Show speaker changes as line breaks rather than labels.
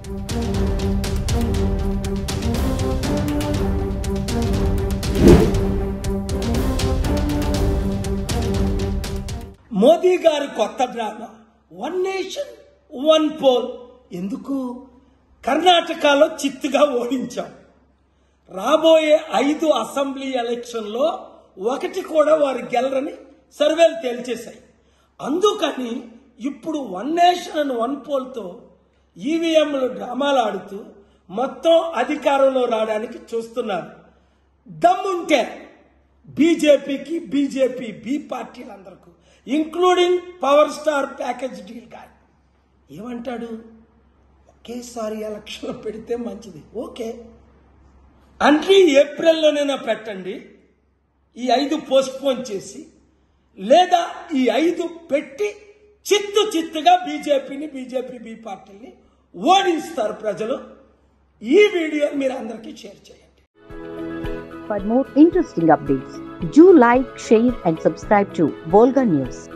మోదీ గారి కొత్త drama one nation one poll ఎందుకు కర్ణాటకలో చిత్తుగా ఓడించాం రాబోయే ఐదు అసెంబ్లీ ఎలక్షన్లో ఒకటి కూడా వారు గెలరని సర్వేలు తేల్చేశాయి అందుకని ఇప్పుడు వన్ నేషన్ అండ్ వన్ పోల్తో ఈవీఎంలు డ్రామాలు ఆడుతూ మొత్తం అధికారంలో రావడానికి చూస్తున్నారు దమ్ముంటే బీజేపీకి బీజేపీ బి పార్టీలందరకు including power star package deal కానీ ఏమంటాడు ఒకేసారి ఎలక్షన్లో పెడితే మంచిది ఓకే అంటే ఏప్రిల్లోనైనా పెట్టండి ఈ ఐదు పోస్ట్పోన్ చేసి లేదా ఈ ఐదు పెట్టి చిత్తు చిత్తుగా బీజేపీని బీజేపీ బి పార్టీని ఓడిస్తారు ప్రజలు ఈ వీడియో మీరు అందరికీ షేర్ చేయండి
For more interesting updates, do like, share, and subscribe to Volga News.